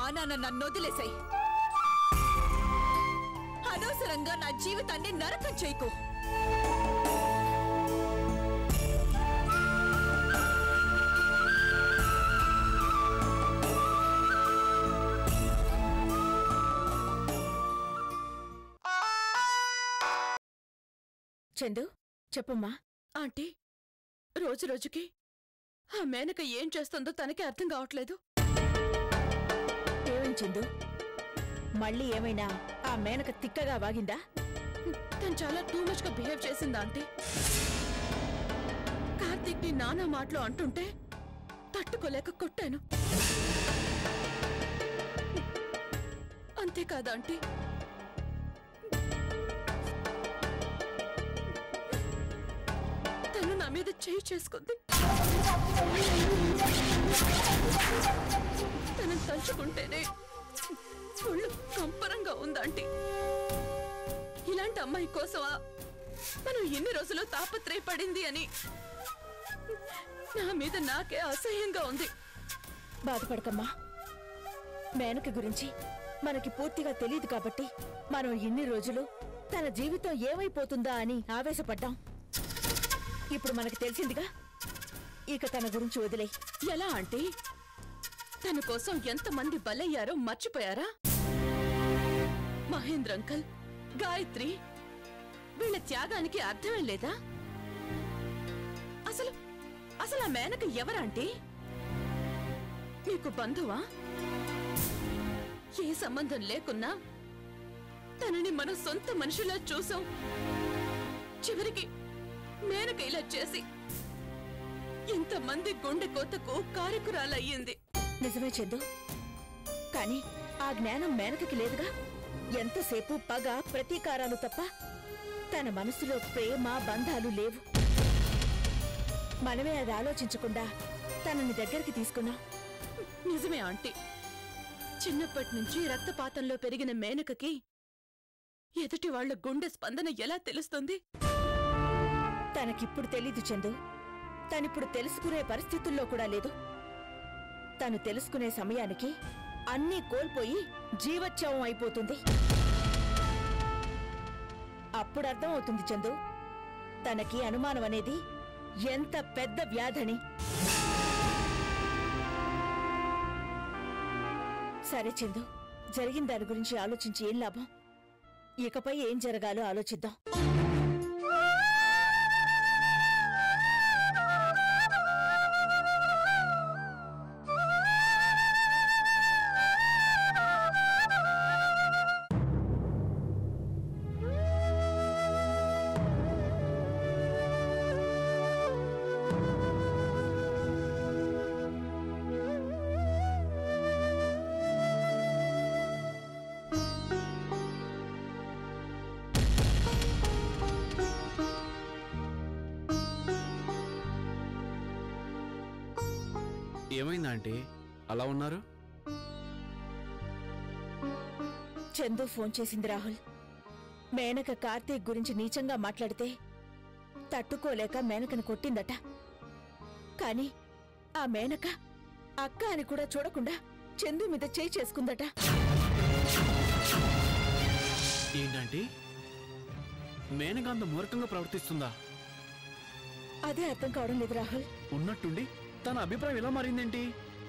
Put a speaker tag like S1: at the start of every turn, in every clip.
S1: నాన్న నన్ను వదిలేసాయి అనవసరంగా నా జీవితాన్ని నరకం చేయకు
S2: చందు చెప్పమ్మా
S3: ఆంటీ రోజు రోజుకి ఆ మేనక ఏం చేస్తుందో తనకే అర్థం కావట్లేదు
S2: ఏమేం చందు మళ్ళీ ఏమైనా ఆ మేనక తిక్కగా వాగిందా
S3: తను చాలా టూ మచ్ గా బిహేవ్ చేసిందా ఆంటీ కార్తీక్ ని నానా మాటలు అంటుంటే తట్టుకోలేక కొట్టాను అంతేకాదా ఆంటీ తను నా మీద చేయి చేసుకుంది తనని తలుచుకుంటేనే ఒళ్ళు కంపరంగా ఉందంటీ ఇలాంటి అమ్మాయి కోసమా మనం ఎన్ని రోజులు తాపత్రయపడింది అని నా మీద నాకే అసహ్యంగా ఉంది
S2: బాధపడకమ్మా మేనక గురించి మనకి పూర్తిగా తెలియదు కాబట్టి మనం ఇన్ని రోజులు తన జీవితం ఏమైపోతుందా అని ఆవేశపడ్డాం ఇప్పుడు మనకి తెలిసిందిగా ఇక తన గురించి వదిలేయ్
S3: ఎలా అంటే తన కోసం ఎంతమంది బలయ్యారో మర్చిపోయారా మహేంద్ర అంకల్ గాయత్రి వీళ్ళ త్యాగానికి అర్థమే లేదా అసలు అసలు ఆ మేనక ఎవరంటే మీకు బంధువా ఏ సంబంధం లేకున్నా తనని మన సొంత మనిషిలా చూసాం చివరికి మేనక ఇలా చేసి ఇంతమంది గుండె కోతకు కారకురాలయ్యింది
S2: నిజమే చందు కానీ ఆ జ్ఞానం మేనకకి లేదుగా ఎంతసేపు పగ ప్రతీకారాలు తప్ప తన మనసులో ప్రేమ బంధాలు లేవు మనమే అది ఆలోచించకుండా తనని దగ్గరికి తీసుకున్నాం
S3: నిజమే ఆంటీ చిన్నప్పటి నుంచి రక్తపాతంలో పెరిగిన మేనకకి ఎదుటి వాళ్ళ గుండె స్పందన ఎలా తెలుస్తుంది
S2: తనకిప్పుడు తెలీదు చందు తనిప్పుడు తెలుసుకునే పరిస్థితుల్లో కూడా లేదు తను తెలుసుకునే సమయానికి అన్నీ కోల్పోయి జీవోత్సవం అయిపోతుంది అప్పుడు అర్థమవుతుంది చందు తనకి అనుమానం అనేది ఎంత పెద్ద వ్యాధని సరే చందు జరిగిన దాని గురించి ఆలోచించి ఏం లాభం ఇకపై ఏం జరగాలో ఆలోచిద్దాం
S4: ఏమైందా ఆంటీ అలా ఉన్నారు
S2: చందు ఫోన్ చేసింది రాహుల్ మేనక కార్తీక్ గురించి నీచంగా మాట్లాడితే తట్టుకోలేక మేనకను కొట్టిందట కాని ఆ మేనక అక్క అని కూడా చూడకుండా చందు మీద చేయి చేసుకుందట
S4: ఏంటంటే మేనగా అంత మూర్ఖంగా ప్రవర్తిస్తుందా
S2: అదే అర్థం కావడం లేదు రాహుల్
S4: ఉన్నట్టుండి తన అభిప్రాయం ఎలా మారిందేంటి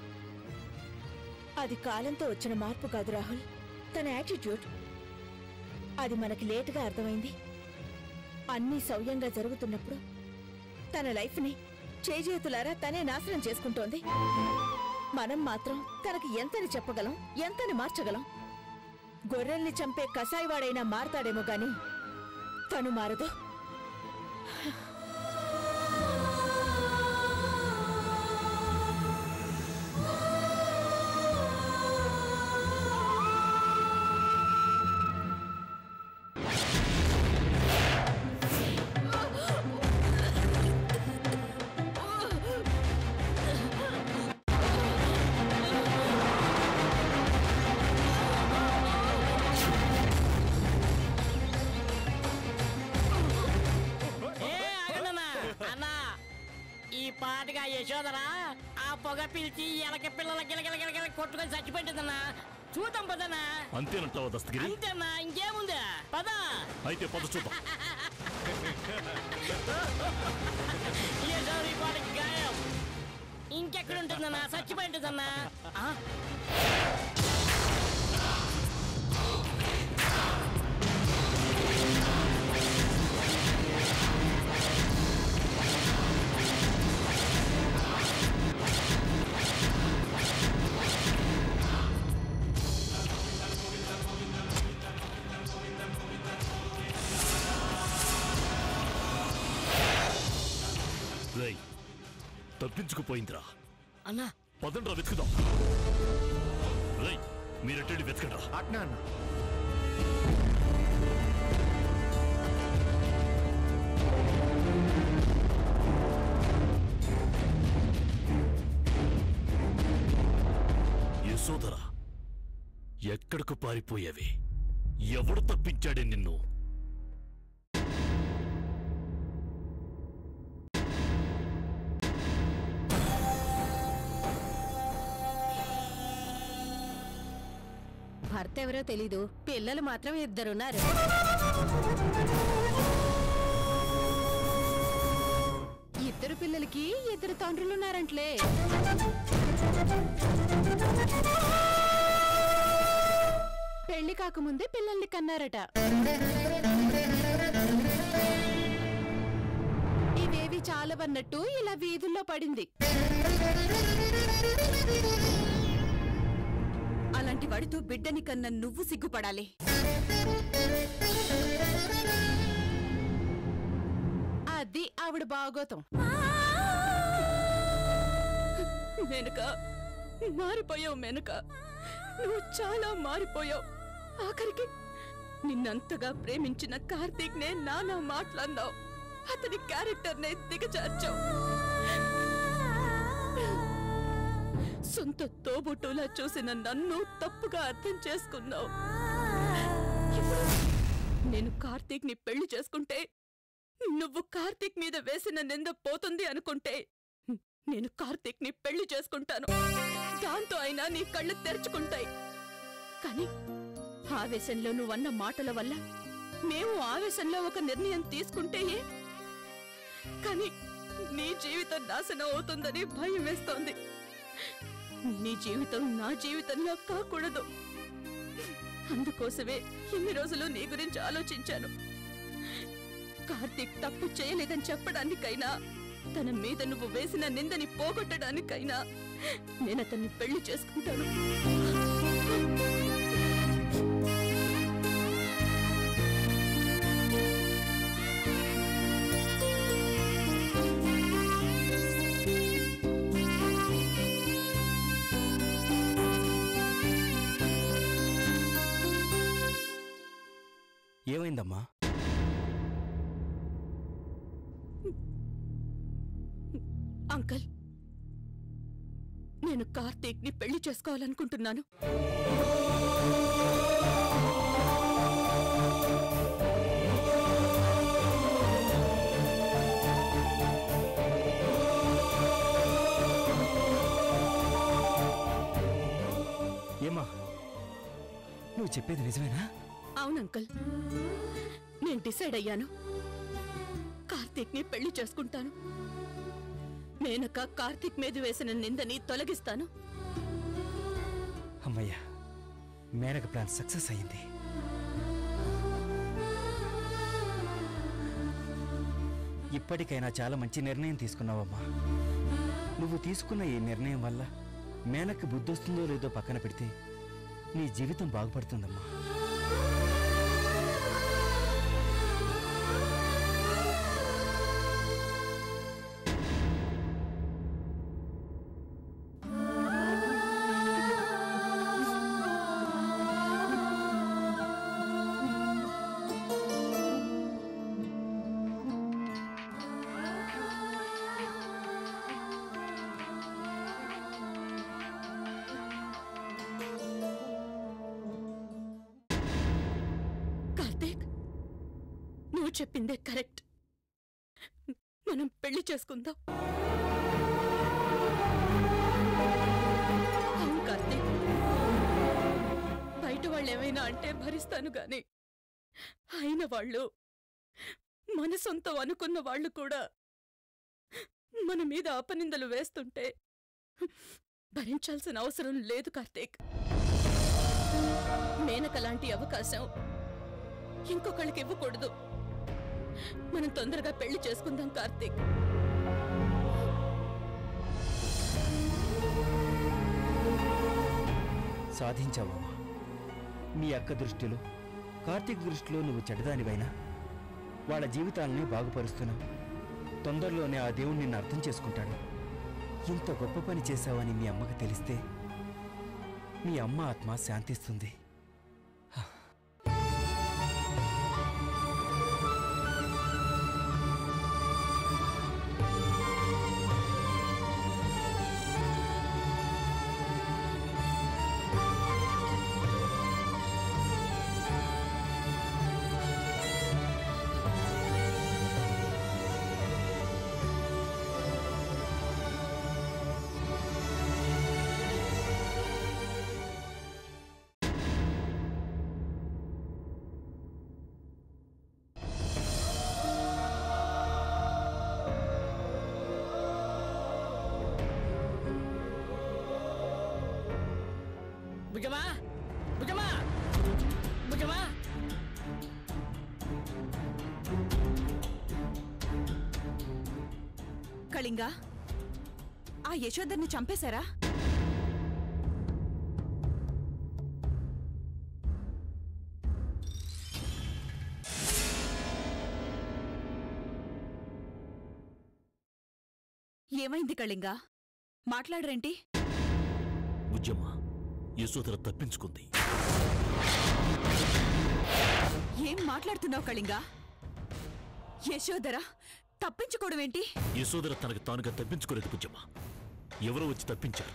S2: అది కాలంతో వచ్చిన మార్పు కాదు రాహుల్ తన యాటిట్యూడ్ అది మనకి లేటుగా అర్థమైంది అన్నీ సవ్యంగా జరుగుతున్నప్పుడు తన లైఫ్ని చేజేతులారా తనే నాశనం చేసుకుంటోంది మనం మాత్రం తనకి ఎంతని చెప్పగలం ఎంతని మార్చగలం గొర్రెల్ని చంపే కసాయివాడైనా మారతాడేమో గాని తను మారదు
S5: ఏ ఆగండన్నా అన్నా ఈ పాటగా యశోదరా ఆ పొగ పిలిచి ఎలక పిల్లల గిలగిల గిలగిల కొట్టుకొని చచ్చిపెట్టిందన్నా చూద్దాం పదనా
S6: అంతేనంటావా దస్తగిరి
S5: అంతేనా ఇంకేముంది పద
S6: అయితే పద చూద్దాం
S5: ఏసారి వాడికి గాయం ఇంకెక్కడ ఉంటుందన్నా చచ్చిపోయింటుందన్నా ఆ?
S6: రేయ్ తప్పించుకుపోయిందిరా
S5: అన్నా
S6: పదండ్రా వెతుకుదాం రేయ్ మీరెట్టండి వెతకండ్రా
S7: అట్నా అన్న
S6: యశోదరా ఎక్కడకు పారిపోయావి ఎవడు తప్పించాడే నిన్ను
S8: భర్త ఎవరో తెలీదు పిల్లలు మాత్రం ఇద్దరున్నారు ఇద్దరు పిల్లలకి ఇద్దరు తండ్రులున్నారంట్లే పెళ్లి కాకముందే పిల్లల్ని కన్నారట ఇవేవి చాలవన్నట్టు ఇలా వీధుల్లో పడింది
S1: అలాంటి వాడితో బిడ్డని కన్న నువ్వు సిగ్గుపడాలి
S8: అది ఆవిడ బాగోతం
S3: మెనక మారిపోయావు మెనక నువ్వు చాలా మారిపోయావు ఆఖరికి నిన్నంతగా ప్రేమించిన కార్తీక్ నే నానా మాట్లాడినావు అతని క్యారెక్టర్ నే దిగజార్చావు సొంత తోబుట్టులా చూసిన నన్ను తప్పుగా అర్థం చేసుకున్నావు ఇప్పుడు నేను కార్తీక్ ని పెళ్లి చేసుకుంటే నువ్వు కార్తీక్ మీద వేసిన నింద పోతుంది అనుకుంటే నేను కార్తీక్ ని పెళ్లి చేసుకుంటాను దాంతో అయినా నీ కళ్ళు తెరుచుకుంటాయి కానీ ఆవేశంలో నువ్వన్న మాటల వల్ల మేము ఆవేశంలో ఒక నిర్ణయం తీసుకుంటే ఏ? కానీ నీ జీవితం నాశనం అవుతుందని భయం వేస్తోంది నీ జీవితం నా జీవితంలో కాకూడదు అందుకోసమే ఇన్ని రోజులు నీ గురించి ఆలోచించాను కార్తీక్ తప్పు చేయలేదని చెప్పడానికైనా తన మీద నువ్వు వేసిన నిందని పోగొట్టడానికైనా నేను అతన్ని పెళ్లి చేసుకుంటాను
S7: ఏమైందమ్మా
S3: అంకల్ నేను కార్తీక్ ని పెళ్లి చేసుకోవాలనుకుంటున్నాను
S7: ఏమ్మా నువ్వు చెప్పేది నిజమేనా
S3: అవును అంకల్ నేను డిసైడ్ అయ్యాను కార్తీక్ ని పెళ్లి చేసుకుంటాను మేనక కార్తీక్ మీద వేసిన నిందని తొలగిస్తాను
S7: అమ్మయ్యా మేనక ప్లాన్ సక్సెస్ అయింది ఇప్పటికైనా చాలా మంచి నిర్ణయం తీసుకున్నావమ్మా నువ్వు తీసుకున్న ఈ నిర్ణయం వల్ల మేనకు బుద్ధొస్తుందో లేదో పక్కన పెడితే నీ జీవితం బాగుపడుతుందమ్మా
S3: కార్తీక్ నువ్వు చెప్పిందే కరెక్ట్ మనం పెళ్లి చేసుకుందాం అవును కార్తీక్ బయట వాళ్ళు ఏమైనా అంటే భరిస్తాను గాని అయిన వాళ్ళు మన సొంతం అనుకున్న వాళ్ళు కూడా మన మీద అపనిందలు వేస్తుంటే భరించాల్సిన అవసరం లేదు కార్తీక్ మేనక లాంటి అవకాశం ఇంకొకళ్ళకి ఇవ్వకూడదు మనం తొందరగా పెళ్లి చేసుకుందాం కార్తీక్
S7: సాధించావమ్మా మీ అక్క దృష్టిలో కార్తీక్ దృష్టిలో నువ్వు చెడ్డదానివైనా వాళ్ళ జీవితాలని బాగుపరుస్తున్నావు తొందరలోనే ఆ దేవుడు నిన్ను అర్థం చేసుకుంటాడు ఇంత గొప్ప పని చేశావని మీ అమ్మకు తెలిస్తే మీ అమ్మ ఆత్మ శాంతిస్తుంది
S5: భుజమా భుజమా భుజమా
S1: కళింగ ఆ యశోదర్ని చంపేశారా ఏమైంది కళింగ మాట్లాడరేంటి
S6: బుజ్జమ్మ యశోధర తప్పించుకుంది
S1: ఏం మాట్లాడుతున్నావు కళింగ యశోదర తప్పించుకోవడం ఏంటి
S6: యశోధర తనకు తానుగా తప్పించుకోలేదు బుజ్జమ్మ ఎవరో వచ్చి తప్పించారు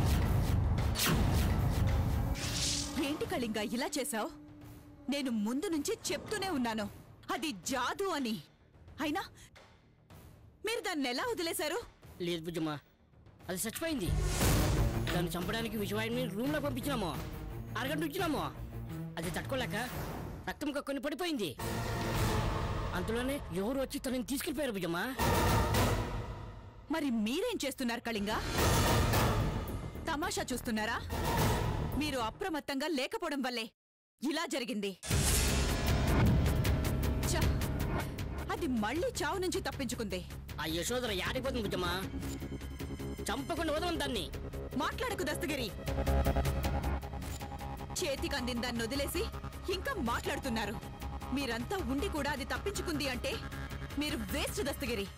S1: ఏంటి కళింగ ఇలా చేశావు నేను ముందు నుంచి చెప్తూనే ఉన్నాను అది జాదు అని అయినా మీరు దాన్ని ఎలా వదిలేశారు
S5: లేదు బుజ్జమ్మా అది చచ్చిపోయింది దాన్ని చంపడానికి విషవాయుని రూమ్లో పంపించినాము అరగంట ఉంచినాము అది తట్టుకోలేక రక్తం కక్కుని పడిపోయింది అంతలోనే ఎవరు వచ్చి తనని తీసుకెళ్ళిపోయారు బుజ్జమ్మా
S1: మరి మీరేం చేస్తున్నారు కళింగ తమాషా చూస్తున్నారా మీరు అప్రమత్తంగా లేకపోవడం వల్లే ఇలా జరిగింది ఛ! అది మళ్ళీ చావు నుంచి తప్పించుకుంది
S5: ఆ యశోదర యాడిపోతుంది బుజ్జమ్మా చంపకుండా వదలం దాన్ని
S1: మాట్లాడకు దస్తగిరి చేతికి అందిన దాన్ని వదిలేసి ఇంకా మాట్లాడుతున్నారు మీరంతా ఉండి కూడా అది తప్పించుకుంది అంటే మీరు వేస్ట్ దస్తగిరి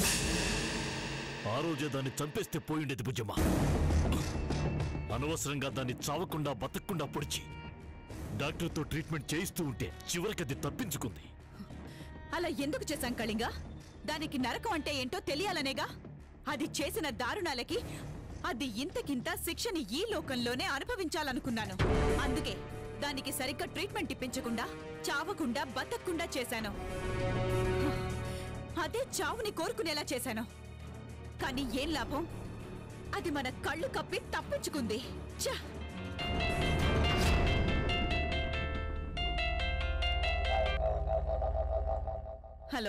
S6: ఆ రోజే దాన్ని చంపేస్తే పోయిండేది బుజ్జమ్మ అనవసరంగా దాన్ని చావకుండా బతకకుండా పొడిచి డాక్టర్తో ట్రీట్మెంట్ చేయిస్తూ ఉంటే చివరికి అది తప్పించుకుంది
S1: అలా ఎందుకు చేశాం కళింగ దానికి నరకం అంటే ఏంటో తెలియాలనేగా అది చేసిన దారుణాలకి అది ఇంతకింత శిక్షని ఈ లోకంలోనే అనుభవించాలనుకున్నాను అందుకే దానికి సరిగ్గా ట్రీట్మెంట్ ఇప్పించకుండా చావకుండా బతకకుండా చేశాను అదే చావుని కోరుకునేలా చేశాను కానీ ఏం లాభం అది మన కళ్ళు కప్పి తప్పించుకుంది ఛ! హలో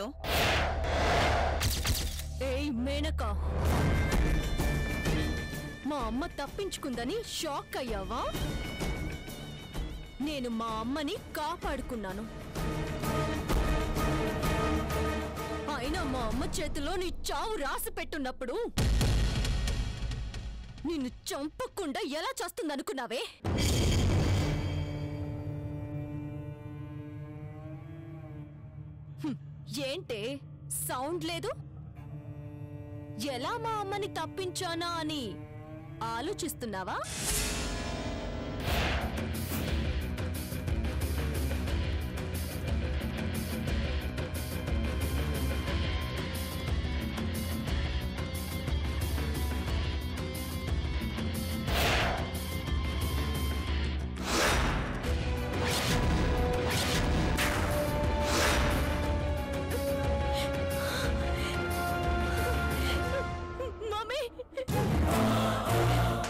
S8: ఏయ్ మేనక మా అమ్మ తప్పించుకుందని షాక్ అయ్యావా నేను మా అమ్మని కాపాడుకున్నాను అయినా మా అమ్మ చేతిలో నీ చావు రాసి పెట్టున్నప్పుడు నిన్ను చంపకుండా ఎలా చేస్తుందనుకున్నావే హ్మ్, ఏంటే సౌండ్ లేదు ఎలా మా అమ్మని తప్పించానా అని ఆలోచిస్తున్నావా మమ్మీ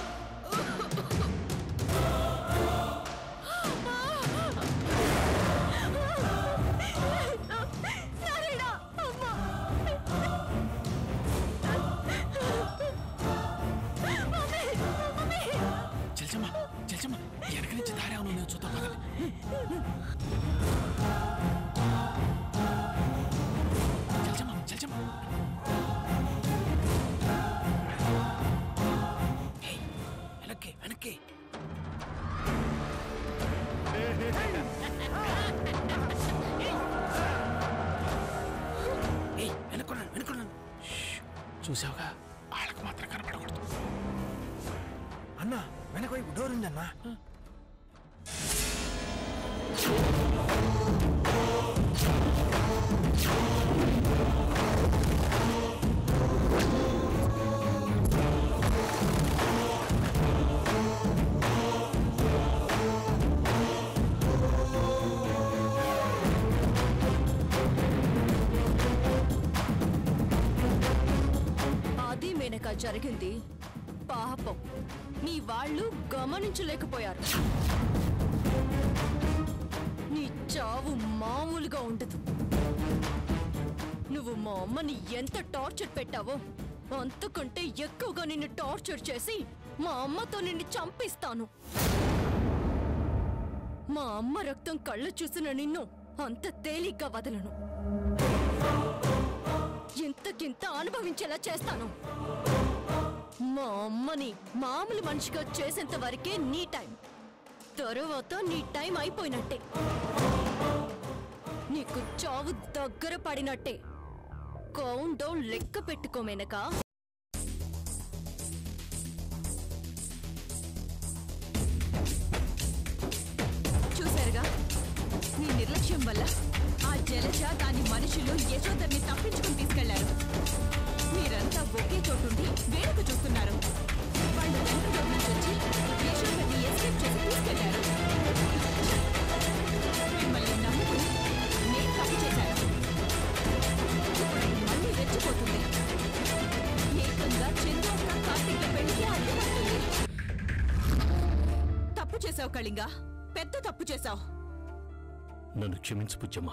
S4: చూసావుగా వాళ్ళకి మాత్రం కనపడకూడదు
S7: అన్నా వెనక వైపు డోర్ ఉందన్నా
S8: అది మేనక జరిగింది పాపం నీ వాళ్ళు గమనించలేకపోయారు నీ చావు మామూలుగా ఉండదు నువ్వు మా అమ్మని ఎంత టార్చర్ పెట్టావో అంతకంటే ఎక్కువగా నిన్ను టార్చర్ చేసి మా అమ్మతో నిన్ను చంపిస్తాను మా అమ్మ రక్తం కళ్ళు చూసిన నిన్ను అంత తేలిగ్గా వదలను ఇంతకింత అనుభవించేలా చేస్తాను మా అమ్మని మామూలు మనిషిగా చేసేంత వరకే నీ టైం తరువాత నీ టైం అయిపోయినట్టే నీకు చావు దగ్గర పడినట్టే కౌంట్ డౌన్ లెక్క పెట్టుకోమేనక
S1: చూశారుగా మీ నిర్లక్ష్యం వల్ల ఆ జలజ దాని మనుషులు యశోదర్ని తప్పించుకుని తీసుకెళ్లారు మీరంతా ఒకే చోటుండి వేడుక చూస్తున్నారు వాళ్ళు వెనక డోర్ నుంచి వచ్చి యశోదర్ని ఎస్కేప్ చేసి తీసుకెళ్లారు మిమ్మల్ని నమ్ముకుని నేను తప్పు చేశాను ఇప్పుడు అది మళ్ళీ రెచ్చిపోతుంది ఏకంగా చందు అక్క కార్తీక పెళ్లికి అడ్డుపడుతుంది తప్పు చేశావు కళింగ పెద్ద తప్పు చేశావు
S6: నన్ను క్షమించు Bujjamma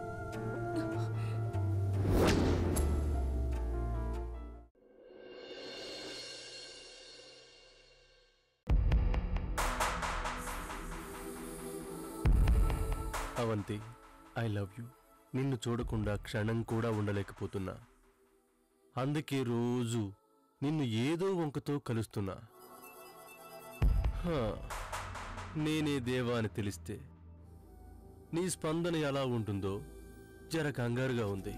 S9: Avanthi I love you నిన్ను చూడకుండా క్షణం కూడా ఉండలేకపోతున్నా అందుకే రోజు నిన్ను ఏదో వంకతో కలుస్తున్నా హా, నేనే దేవా అని తెలిస్తే నీ స్పందన ఎలా ఉంటుందో జర కంగారుగా ఉంది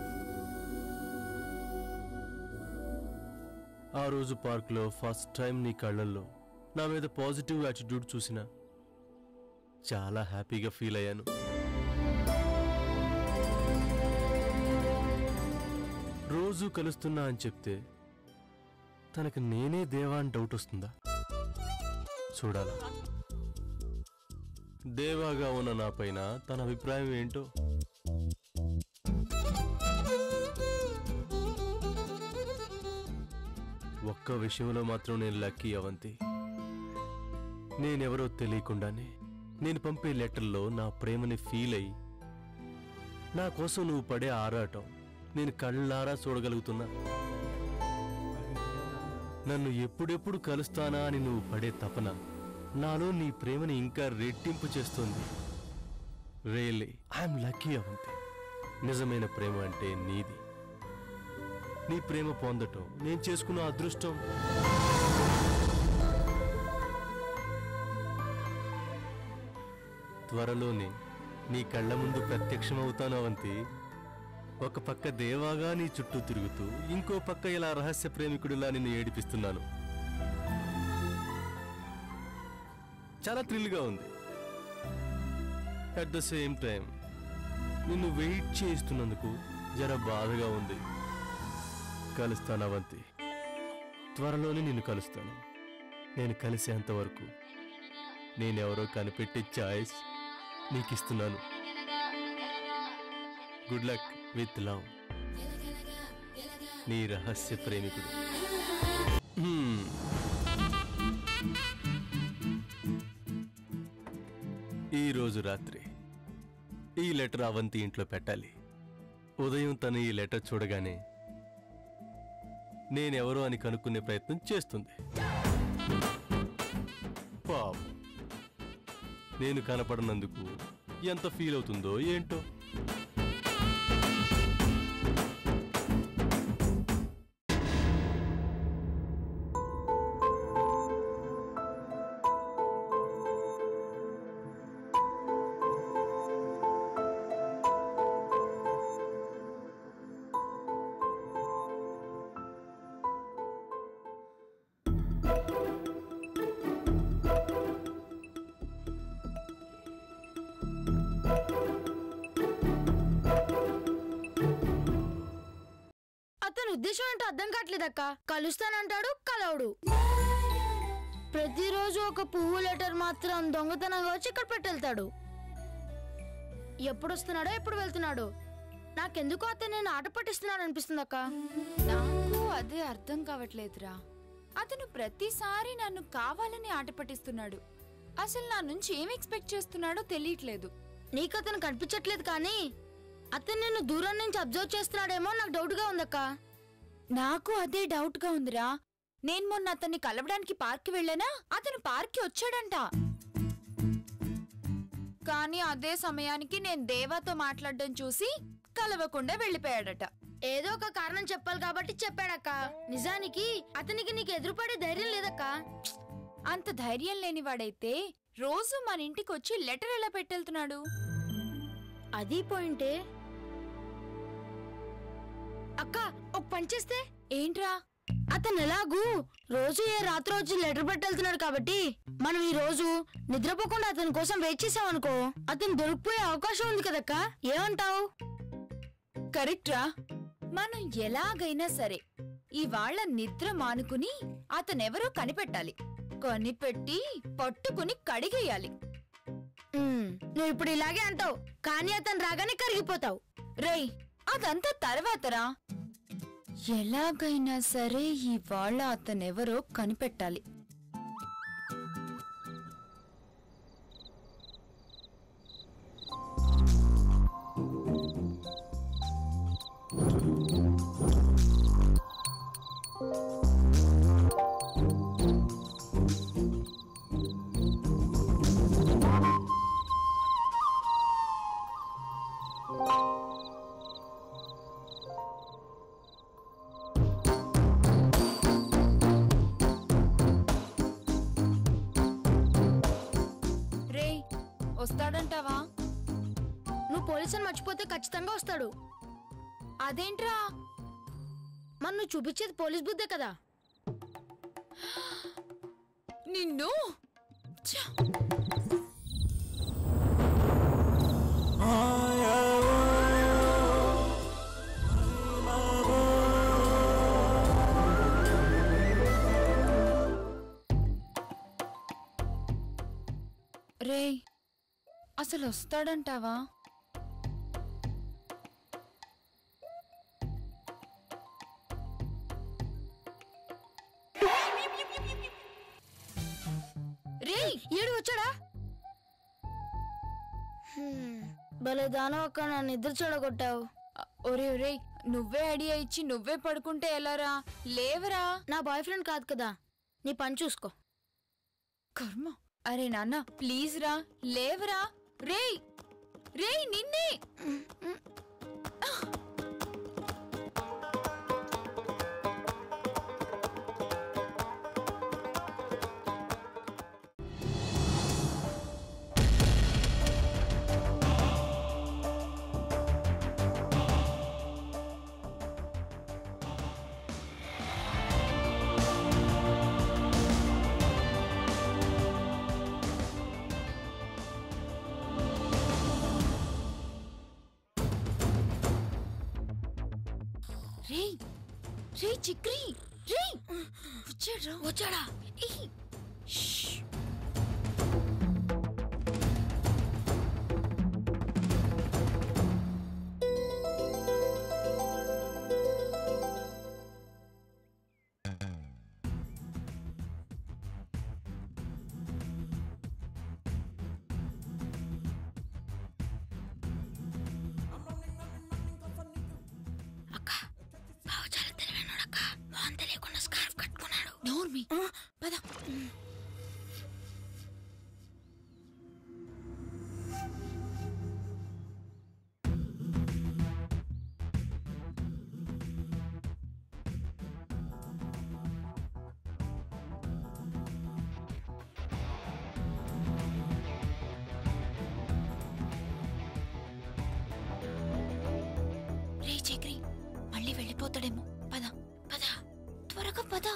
S9: ఆ రోజు పార్క్లో ఫస్ట్ టైం నీ కళ్ళల్లో నా మీద పాజిటివ్ యాటిట్యూడ్ చూసినా చాలా హ్యాపీగా ఫీల్ అయ్యాను రోజు కలుస్తున్నా అని చెప్తే తనకి నేనే దేవా అని డౌట్ వస్తుందా చూడాలా దేవాగా ఉన్న నా పైన తన అభిప్రాయం ఏంటో ఒక్క విషయంలో మాత్రం నేను లక్కీ అవంతి నేనెవరో తెలియకుండానే నేను పంపే లెటర్లో నా ప్రేమని ఫీల్ అయ్యి నా కోసం నువ్వు పడే ఆరాటం నేను కళ్ళారా చూడగలుగుతున్నా నన్ను ఎప్పుడెప్పుడు కలుస్తానా అని నువ్వు పడే తపన నాలో నీ ప్రేమని ఇంకా రెట్టింపు చేస్తుంది రియల్లీ ఐఎమ్ లక్కీ అవంతి నిజమైన ప్రేమ అంటే నీది నీ ప్రేమ పొందటం నేను చేసుకున్న అదృష్టం త్వరలోనే నీ కళ్ళ ముందు ప్రత్యక్షమవుతాను అవంతి ఒక పక్క దేవాగా నీ చుట్టూ తిరుగుతూ ఇంకో పక్క ఇలా రహస్య ప్రేమికుడిలా నిన్ను ఏడిపిస్తున్నాను చాలా థ్రిల్గా ఉంది అట్ ద సేమ్ టైం నిన్ను వెయిట్ చేస్తున్నందుకు జర బాధగా ఉంది కలుస్తాను అవంతి త్వరలోనే నిన్ను కలుస్తాను నేను కలిసేంత వరకు నేనెవరో కనిపెట్టే ఛాయిస్ నీకు ఇస్తున్నాను గుడ్ లక్ విత్ లవ్ నీ రహస్య ప్రేమికుడు హ్మ్. ఈ రోజు రాత్రి ఈ లెటర్ అవంతి ఇంట్లో పెట్టాలి ఉదయం తను ఈ లెటర్ చూడగానే నేనెవరో అని కనుక్కునే ప్రయత్నం చేస్తుంది పాపం నేను కనపడనందుకు ఎంత ఫీల్ అవుతుందో ఏంటో
S10: ఉద్దేశం ఏంటో అర్థం కావట్లేదక్క కలుస్తానంటాడు కలవడు ప్రతిరోజు ఒక పువ్వు లెటర్ మాత్రం దొంగతనంగా వచ్చి ఇక్కడ పెట్టెళ్తాడు ఎప్పుడు వస్తున్నాడో ఎప్పుడు వెళ్తున్నాడో నాకెందుకో అతను నేను ఆట పట్టిస్తున్నాడు అనిపిస్తుంది అక్క
S11: నాకు అదే అర్థం కావట్లేదురా అతను ప్రతిసారి నన్ను కావాలని ఆట పట్టిస్తున్నాడు అసలు నా నుంచి ఏం ఎక్స్పెక్ట్ చేస్తున్నాడో తెలియట్లేదు
S10: నీకు అతను కనిపించట్లేదు కానీ అతను నిన్ను దూరం నుంచి అబ్జర్వ్ చేస్తున్నాడేమో నాకు డౌట్ గా ఉందక్క
S11: నాకు అదే డౌట్ గా ఉందిరా నేను మొన్న అతన్ని కలవడానికి పార్క్ వెళ్ళానా అతను పార్క్కి వచ్చాడంట కానీ అదే సమయానికి నేను దేవాతో మాట్లాడడం చూసి కలవకుండా వెళ్ళిపోయాడట
S10: ఏదో ఒక కారణం చెప్పాలి కాబట్టి చెప్పాడక్క నిజానికి అతనికి నీకు ఎదురుపడే ధైర్యం లేదక్క
S11: అంత ధైర్యం లేనివాడైతే రోజు మన ఇంటికి వచ్చి లెటర్ ఎలా పెట్టెళ్తున్నాడు
S10: అది పాయింటే అక్క ఒక పని చేస్తే
S11: ఏంట్రా
S10: అతను ఎలాగూ రోజు ఏ రాత్రి వచ్చి లెటర్ పెట్టెళ్తున్నాడు కాబట్టి మనం ఈ రోజు నిద్రపోకుండా అతని కోసం వెయిట్ చేసామనుకో అతను దొరికిపోయే అవకాశం ఉంది కదక్క ఏమంటావు
S11: కరెక్ట్ రా మనం ఎలాగైనా సరే ఇవాళ నిద్ర మానుకుని అతనెవరో కనిపెట్టాలి కనిపెట్టి పట్టుకుని కడిగేయాలి
S10: నువ్వు ఇప్పుడు ఇలాగే అంటావు కానీ అతను రాగానే కరిగిపోతావు
S11: రేయ్ అదంతా తర్వాతరా ఎలాగైనా సరే ఇవాళ అతనెవరో కనిపెట్టాలి రేయ్ వస్తాడంటావా
S10: నువ్వు పోలీసుని మర్చిపోతే ఖచ్చితంగా వస్తాడు
S11: అదేంట్రా
S10: మరి నువ్వు చూపించేది పోలీస్ బుద్ధే కదా
S11: నిన్ను రేయ్ అసలు వస్తాడంటావా
S10: రేయ్ ఏడు వచ్చాడా భలే దానం అక్క నా నిద్ర చెడగొట్టావు
S11: ఒరే ఒరే నువ్వే ఐడియా ఇచ్చి నువ్వే పడుకుంటే ఎలారా లేవరా
S10: నా బాయ్ ఫ్రెండ్ కాదు కదా నీ పని చూసుకో
S11: కర్మ అరే నాన్న ప్లీజ్ రా లేవరా రేయ్ రేయ్ నిన్నే రేయ్ రేయ్ చిక్రీ రేయ్ వచ్చాడ్రా
S10: వచ్చాడా
S11: ఏయ్, షష్.
S10: అక్క బావ చాలా తెలివైనోడు అక్క మొహం తెలియకుండా స్కార్ఫ్ కట్టుకున్నాడు
S11: నోర్మి పద రే చక్రి మళ్ళీ వెళ్ళిపోతాడేమో పద పద త్వరగా పద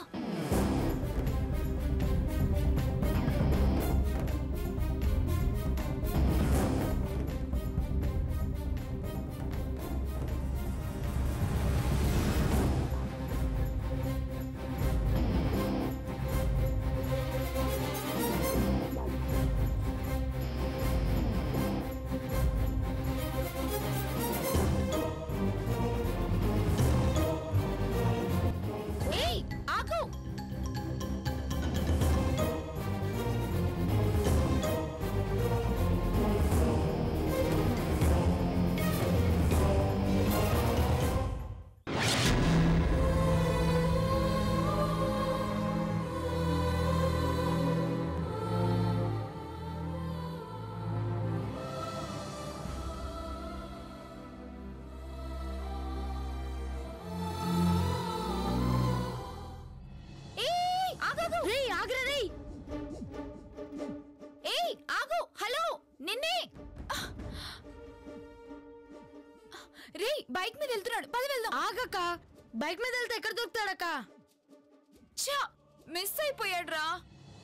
S11: రే బైక్ మీద వెళ్తున్నాడు పద వెళ్దాం
S10: ఆగక్క బైక్ మీద వెళ్తే ఎక్కడ దొరుకుతాడక్క
S11: ఛా మిస్ అయిపోయాడు రా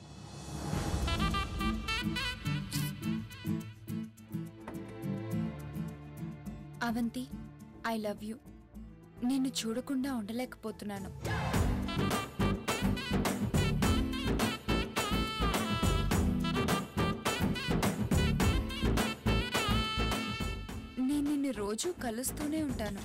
S11: అవంతి ఐ లవ్ యూ నిన్ను చూడకుండా ఉండలేకపోతున్నాను నేను నిన్ను రోజు కలుస్తూనే ఉంటాను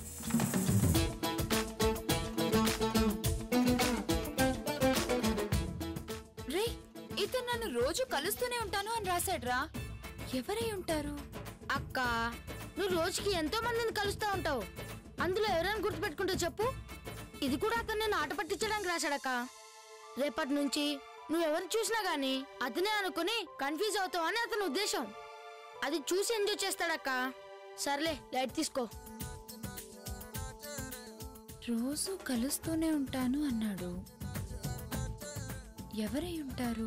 S11: రే ఇతను నన్ను రోజు కలుస్తూనే ఉంటాను అని రాశాడ్రా ఎవరై ఉంటారు
S10: అక్క నువ్వు రోజుకి ఎంతో మందిని కలుస్తూ ఉంటావు అందులో ఎవరైనా గుర్తుపెట్టుకుంటే చెప్పు ఇది కూడా అతను నేను ఆట పట్టించడానికి రాశాడక్క రేపటి నుంచి నువ్వు ఎవరిని చూసినా గానీ అతనే అనుకుని కన్ఫ్యూజ్ అవుతావు అని అతని ఉద్దేశం అది చూసి ఎంజాయ్ చేస్తాడక్క సర్లే లైట్ తీసుకో
S11: రోజు కలుస్తూనే ఉంటాను అన్నాడు ఎవరై ఉంటారు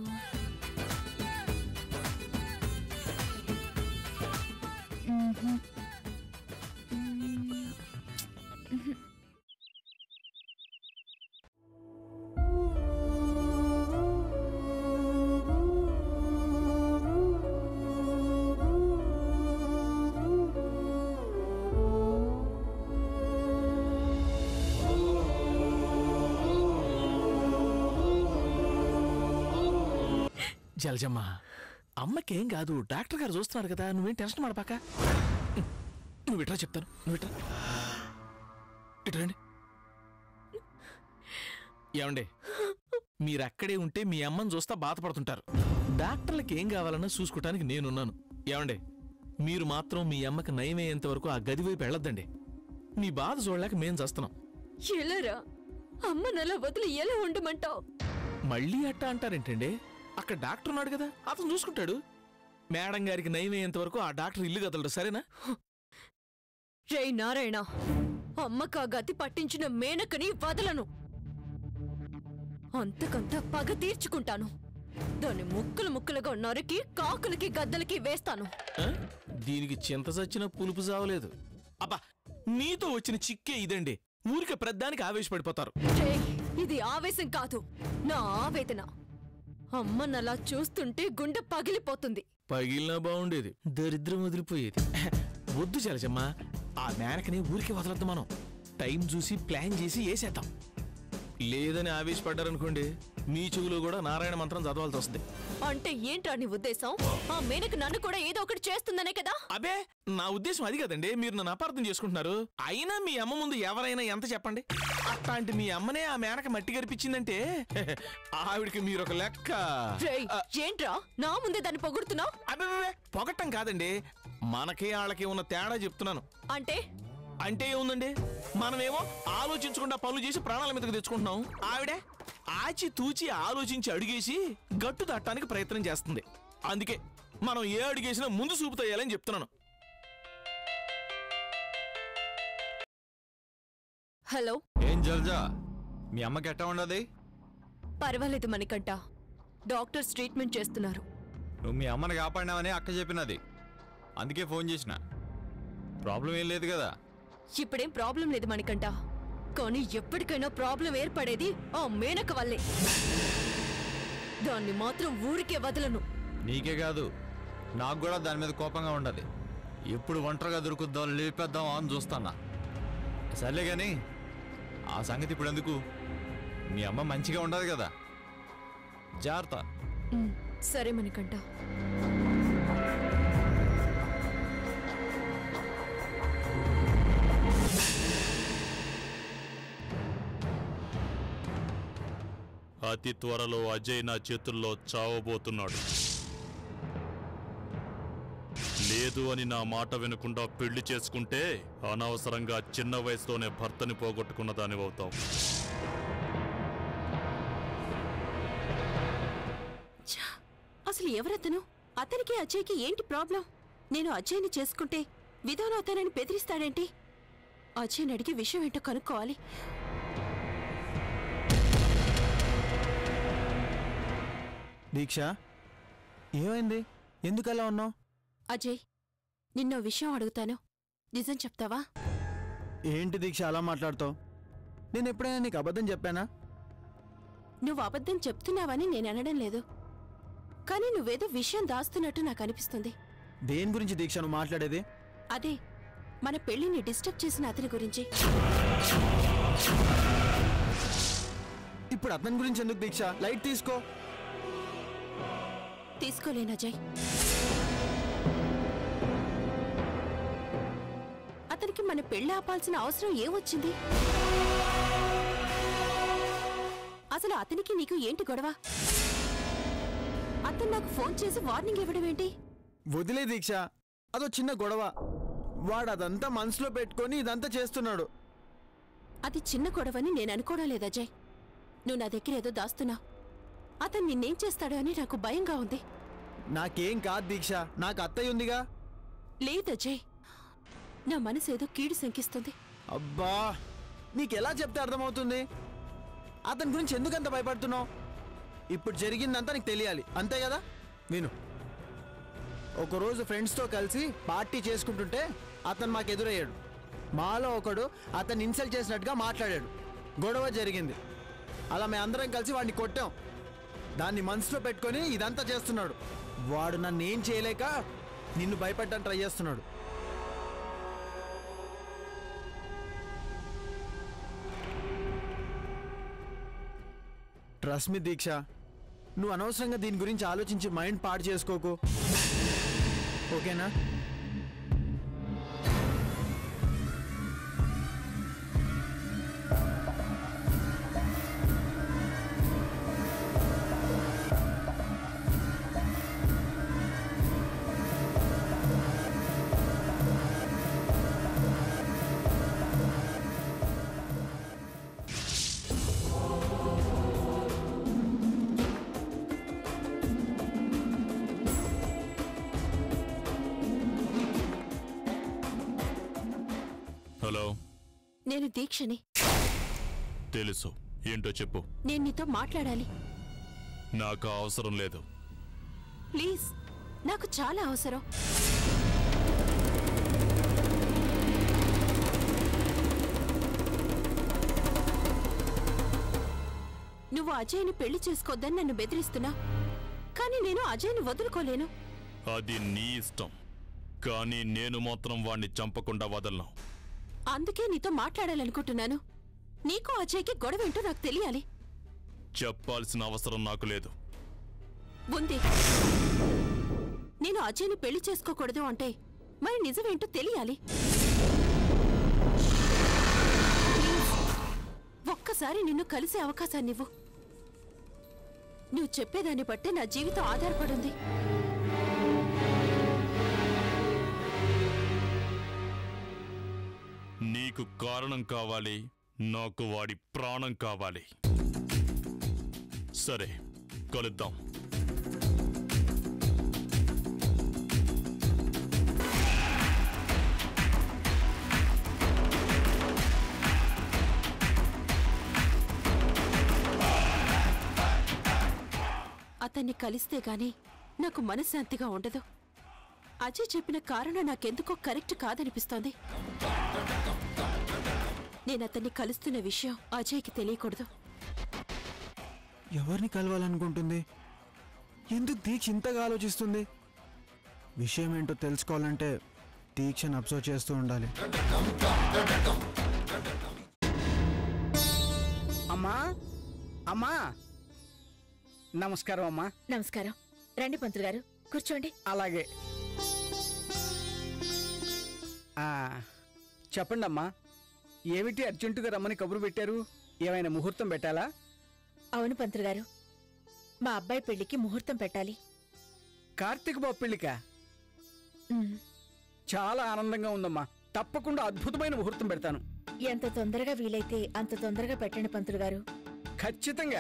S11: మ్మ్హ్మ్. మ్మ్. మ్మ్హ్మ్.
S4: జలజమ్మ అమ్మకేం కాదు డాక్టర్ గారు చూస్తున్నారు కదా నువ్వేం టెన్షన్ పడపాక నువ్వు ఇట్రా చెప్తాను నువ్వు ఇట్రా ఇటు రండి ఏమండి మీరు అక్కడే ఉంటే మీ అమ్మని చూస్తా బాధపడుతుంటారు డాక్టర్లకి ఏం కావాలన్నా చూసుకోవటానికి నేనున్నాను ఏమండి మీరు మాత్రం మీ అమ్మకి నయమయ్యేంత వరకు ఆ గది వైపు వెళ్ళొద్దండి మీ బాధ చూడలేక మేం చేస్తున్నాం
S8: ఎలారా అమ్మనలా వదిలి ఎలా ఉండమంటావు
S4: మళ్ళీ అట్టా అంటారేంటండి అక్కడ డాక్టర్ ఉన్నాడు కదా అతను చూసుకుంటాడు మేడం గారికి నయమయ్యేంత వరకు ఆ డాక్టర్ ఇల్లు కదలడు సరేనా
S8: రే నారాయణ అమ్మకా గతి పట్టించిన మేనకని వదలను అంతకంత పగ తీర్చుకుంటాను దాన్ని ముక్కలు ముక్కలుగా నరికి కాకులకి గద్దలకి వేస్తాను
S4: ఆ? దీనికి చింత చచ్చిన పులుపు చావలేదు అబ్బా నీతో వచ్చిన చిక్కే ఇదండి ఊరికే ప్రద్దానికి ఆవేశపడిపోతారు
S8: రే ఇది ఆవేశం కాదు నా ఆవేదన అమ్మనలా చూస్తుంటే గుండె పగిలిపోతుంది
S4: పగిలినా బాగుండేది దరిద్రం వదిలిపోయేది వద్దు చలచమ్మ ఆ మేనకని ఊరికి వదలద్దు మనం టైం చూసి ప్లాన్ చేసి వేసేద్దాం లేదని ఆవేశపడ్డారనుకోండి మీ చెవులో కూడా నారాయణ మంత్రం చదవాల్సి వస్తుంది
S8: అంటే ఏంట్రా నీ ఉద్దేశం ఆ మేనకు నన్ను కూడా ఏదో ఒకటి చేస్తుందనే కదా
S4: అబే నా ఉద్దేశం అది కదండి మీరు నన్ను అపార్థం చేసుకుంటున్నారు అయినా మీ అమ్మ ముందు ఎవరైనా ఎంత చెప్పండి అట్లాంటి మీ అమ్మనే ఆ మేనక మట్టి గరిపించిందంటే ఆవిడికి మీరు ఒక లెక్క
S8: రేయ్, ఏంట్రా నా ముందే దాన్ని పొగుడుతున్నావు
S4: అబ్బే పొగట్టం కాదండి మనకి వాళ్ళకి ఉన్న తేడా చెప్తున్నాను
S8: అంటే
S4: అంటే ఏముందండి మనమేమో ఆలోచించకుండా పనులు చేసి ప్రాణాల మీదకి తెచ్చుకుంటున్నాం ఆవిడే ఆచి తూచి ఆలోచించి అడుగేసి గట్టు దాటానికి ప్రయత్నం చేస్తుంది అందుకే మనం ఏ అడుగేసినా ముందు చూపు తేయాలని చెప్తున్నాను
S8: హలో
S12: ఏం జల్జా మీ అమ్మకి ఎట్టా ఉండదు
S8: పర్వాలేదు మణికంట డాక్టర్స్ ట్రీట్మెంట్ చేస్తున్నారు
S12: నువ్వు మీ అమ్మని కాపాడినావని అక్క చెప్పినది అందుకే ఫోన్ చేసిన ప్రాబ్లం ఏం లేదు కదా
S8: ఇప్పుడేం ప్రాబ్లం లేదు మణికంట కానీ ఎప్పటికైనా ప్రాబ్లం ఏర్పడేది ఆ మేనక వల్లే దాన్ని మాత్రం ఊరికే వదలను
S12: నీకే కాదు నాకు కూడా దాని మీద కోపంగా ఉండదు ఎప్పుడు ఒంటరిగా దొరుకుద్దాం లేపేద్దాం అని చూస్తానా సర్లే కానీ ఆ సంగతి ఇప్పుడు ఎందుకు మీ అమ్మ మంచిగా ఉండదు కదా జాగ్రత్త
S8: ఉమ్, సరే మణికంట
S6: అతి త్వరలో అజయ్ నా చేతుల్లో చావబోతున్నాడు లేదు అని నా మాట వినకుండా పెళ్లి చేసుకుంటే అనవసరంగా చిన్న వయసులోనే భర్తని పోగొట్టుకున్న దానివవుతావు
S3: ఛా! అసలు ఎవరతను అతనికి అజయ్కి ఏంటి ప్రాబ్లం నేను అజయ్ని చేసుకుంటే విధానం అతనని బెదిరిస్తాడేంటి అజయ్ని అడిగి విషయం ఏంటో కనుక్కోవాలి
S13: దీక్ష ఏమైంది ఎందుకు అలా ఉన్నావు
S3: అజయ్ నిన్నో విషయం అడుగుతాను నిజం చెప్తావా
S13: ఏంటి దీక్ష అలా మాట్లాడతావు నేను ఎప్పుడైనా నీకు అబద్ధం చెప్పానా
S3: నువ్వు అబద్ధం చెప్తున్నావని నేను అనడం లేదు కానీ నువ్వేదో విషయం దాస్తున్నట్టు నాకు అనిపిస్తుంది
S13: దేని గురించి దీక్ష నువ్వు మాట్లాడేది
S3: అదే మన పెళ్లిని డిస్టర్బ్ చేసిన అతని గురించి
S13: ఇప్పుడు అతని గురించి ఎందుకు దీక్ష లైట్ తీసుకో
S3: తీసుకోలేను అజయ్ అతనికి మన పెళ్లి ఆపాల్సిన అవసరం ఏమొచ్చింది అసలు అతనికి నీకు ఏంటి గొడవ అతను నాకు ఫోన్ చేసి వార్నింగ్ ఇవ్వడం ఏంటి
S13: వదిలే దీక్ష అదో చిన్న గొడవ వాడు అదంతా మనసులో పెట్టుకొని ఇదంతా చేస్తున్నాడు
S3: అది చిన్న గొడవని నేను అనుకోవడం లేదు అజయ్ నువ్వు నా దగ్గర ఏదో దాస్తున్నావు అతను నిన్నేం చేస్తాడో అని నాకు భయంగా ఉంది
S13: నాకేం కాదు దీక్ష నాకు అత్తయ్య ఉందిగా
S3: లేదు అజయ్ నా మనసు ఏదో కీడు శంకిస్తుంది
S13: అబ్బా నీకెలా చెప్తే అర్థమవుతుంది అతని గురించి ఎందుకంత భయపడుతున్నావు ఇప్పుడు జరిగిందంతా నీకు తెలియాలి అంతే కదా విను ఒకరోజు ఫ్రెండ్స్తో కలిసి పార్టీ చేసుకుంటుంటే అతను మాకు ఎదురయ్యాడు మాలో ఒకడు అతన్ని ఇన్సల్ట్ చేసినట్టుగా మాట్లాడాడు గొడవ జరిగింది అలా మేము అందరం కలిసి వాడిని కొట్టాం దాన్ని మనసులో పెట్టుకొని ఇదంతా చేస్తున్నాడు వాడు నన్ను ఏం చేయలేక నిన్ను భయపెట్టడానికి ట్రై చేస్తున్నాడు ట్రస్ట్ మీ దీక్ష నువ్వు అనవసరంగా దీని గురించి ఆలోచించి మైండ్ పాడు చేసుకోకు ఓకేనా
S6: హలో
S3: నేను దీక్షని
S6: తెలుసు ఏంటో చెప్పు
S3: నేను నీతో మాట్లాడాలి
S6: నాకు ఆ అవసరం లేదు
S3: ప్లీజ్ నాకు చాలా అవసరం నువ్వు అజయ్ని పెళ్లి చేసుకోవద్దని నన్ను బెదిరిస్తున్నా కానీ నేను అజయ్ని వదులుకోలేను
S6: అది నీ ఇష్టం కానీ నేను మాత్రం వాణ్ణి చంపకుండా వదలను
S3: అందుకే నీతో మాట్లాడాలనుకుంటున్నాను నీకు అజయ్కి గొడవ ఏంటో నాకు తెలియాలి
S6: చెప్పాల్సిన అవసరం నాకు లేదు
S3: ఉంది నేను అజయ్ని పెళ్లి చేసుకోకూడదు అంటే మరి నిజమేంటో తెలియాలి ప్లీజ్, ఒక్కసారి నిన్ను కలిసే అవకాశాన్నివ్వు నువ్వు చెప్పేదాన్ని బట్టే నా జీవితం ఆధారపడుంది
S6: నీకు కారణం కావాలి నాకు వాడి ప్రాణం కావాలి సరే కలుద్దాం
S3: అతన్ని కలిస్తే గాని నాకు మనశ్శాంతిగా ఉండదు అజయ్ చెప్పిన కారణం నాకెందుకో కరెక్ట్ కాదనిపిస్తోంది నేను అతన్ని కలుస్తున్న విషయం అజయ్కి తెలియకూడదు
S13: ఎవరిని కలవాలనుకుంటుంది ఎందుకు దీక్ష ఇంతగా ఆలోచిస్తుంది విషయం ఏంటో తెలుసుకోవాలంటే దీక్షను అబ్జర్వ్ చేస్తూ ఉండాలి
S5: అమ్మా అమ్మా నమస్కారం అమ్మా
S2: నమస్కారం రండి పంతులు గారు కూర్చోండి
S5: అలాగే ఆ, చెప్పండి అమ్మా ఏమిటి అర్జెంటుగా రమ్మని కబురు పెట్టారు ఏమైనా ముహూర్తం పెట్టాలా
S2: అవును పంతులు గారు మా అబ్బాయి పెళ్లికి ముహూర్తం పెట్టాలి
S5: కార్తీక బాబు పెళ్ళికా
S2: ఉమ్,
S5: చాలా ఆనందంగా ఉందమ్మా తప్పకుండా అద్భుతమైన ముహూర్తం పెడతాను
S2: ఎంత తొందరగా వీలైతే అంత తొందరగా పెట్టండి పంతులు గారు
S5: ఖచ్చితంగా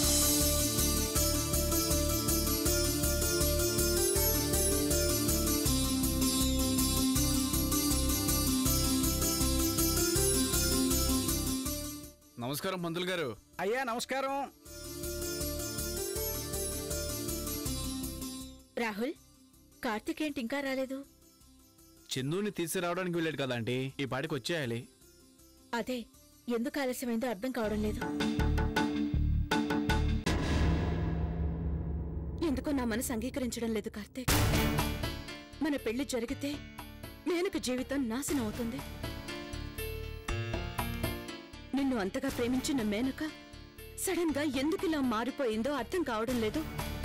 S14: నమస్కారం పంతులు గారు
S5: అయ్యా నమస్కారం
S2: రాహుల్ కార్తిక్ ఏంటి ఇంకా రాలేదు
S14: చందుని తీసుకురావడానికి వెళ్ళాడు కదా ఆంటీ ఈ పాటికి వచ్చేయాలి
S2: అదే ఎందుకు ఆలస్యమైందో అర్థం కావడం లేదు
S3: ఎందుకో నా మనసు అంగీకరించడం లేదు కార్తీక్ మన పెళ్లి జరిగితే మేనక జీవితం నాశనం అవుతుంది నిన్ను అంతగా ప్రేమించిన మేనక సడన్ గా ఎందుకిలా మారిపోయిందో అర్థం కావడం లేదు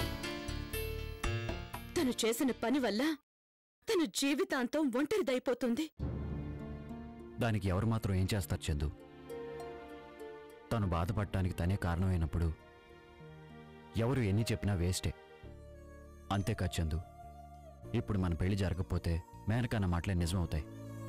S3: తను చేసిన పని వల్ల తన జీవితాంతం ఒంటరిదైపోతుంది
S15: దానికి ఎవరు మాత్రం ఏం చేస్తారు చందు తను బాధపడటానికి తనే కారణమైనప్పుడు ఎవరు ఎన్ని చెప్పినా వేస్టే అంతేకా చందు ఇప్పుడు మన పెళ్లి జరగకపోతే మేనకన్న మాటలే నిజమవుతాయి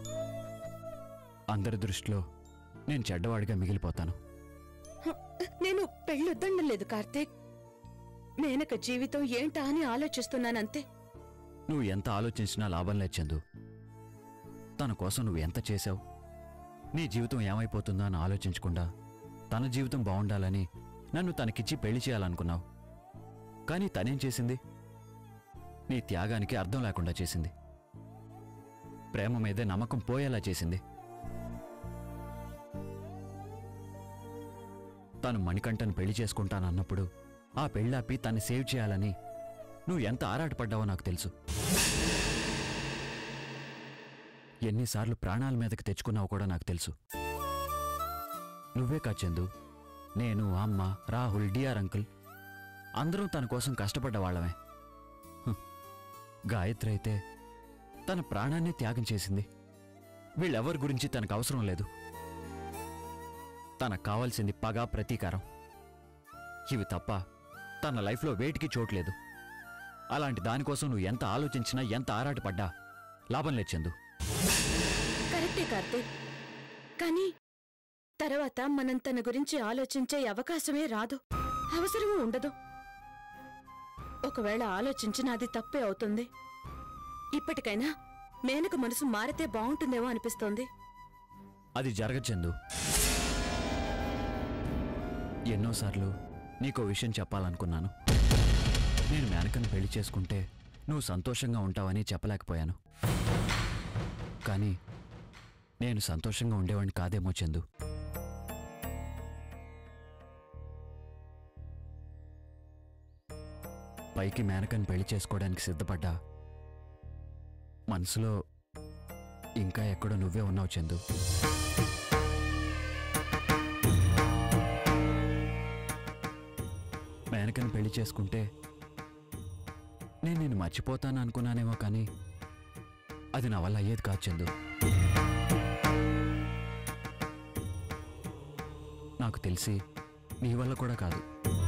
S15: అందరి దృష్టిలో నేను చెడ్డవాడిగా మిగిలిపోతాను
S3: హ, నేను పెళ్ళొద్దడం లేదు కార్తీక్ మేనక జీవితం ఏంటా అని ఆలోచిస్తున్నానంతే
S15: నువ్వు ఎంత ఆలోచించినా లాభం లేదు చందు తన కోసం నువ్వు ఎంత చేశావు నీ జీవితం ఏమైపోతుందో అని ఆలోచించకుండా తన జీవితం బాగుండాలని నన్ను తనకిచ్చి పెళ్లి చేయాలనుకున్నావు కానీ తనేం చేసింది నీ త్యాగానికి అర్థం లేకుండా చేసింది ప్రేమ మీదే నమ్మకం పోయేలా చేసింది తను మణికంఠను పెళ్లి చేసుకుంటానన్నప్పుడు ఆ పెళ్ళాపి తన్ని సేవ్ చేయాలని నువ్వు ఎంత ఆరాటపడ్డావో నాకు తెలుసు ఎన్నిసార్లు ప్రాణాల మీదకి తెచ్చుకున్నావో కూడా నాకు తెలుసు నువ్వే కాచెందు నేను అమ్మ రాహుల్ డిఆర్ అంకుల్ అందరం తన కోసం కష్టపడ్డ వాళ్ళమే హ్, గాయత్రి అయితే తన ప్రాణాన్ని త్యాగం చేసింది వీళ్ళెవరి గురించి తనకు అవసరం లేదు తనకు కావాల్సింది పగ ప్రతీకారం ఇవి తప్ప తన లైఫ్లో వేటికి చోట్లేదు అలాంటి దానికోసం నువ్వు ఎంత ఆలోచించినా ఎంత ఆరాటపడ్డా లాభం లేదు చందు
S3: కరెక్టే కార్తీక్ కానీ తర్వాత మనం తన గురించి ఆలోచించే అవకాశమే రాదు అవసరమూ ఉండదు ఒకవేళ ఆలోచించినా అది తప్పే అవుతుంది ఇప్పటికైనా మేనక మనసు మారితే బాగుంటుందేమో అనిపిస్తోంది
S15: అది జరగచందు ఎన్నోసార్లు నీకో విషయం చెప్పాలనుకున్నాను నేను మేనకను పెళ్లి చేసుకుంటే నువ్వు సంతోషంగా ఉంటావని చెప్పలేకపోయాను కానీ నేను సంతోషంగా ఉండేవాడిని కాదేమో చందు పైకి మేనకను పెళ్లి చేసుకోవడానికి సిద్ధపడ్డా మనసులో ఇంకా ఎక్కడో నువ్వే ఉన్నావు చందు మేనకను పెళ్లి చేసుకుంటే నేను నిన్ను మర్చిపోతాను అనుకున్నానేమో కానీ అది నా వల్ల అయ్యేది కాదు చందు నాకు తెలిసి నీ వల్ల కూడా కాదు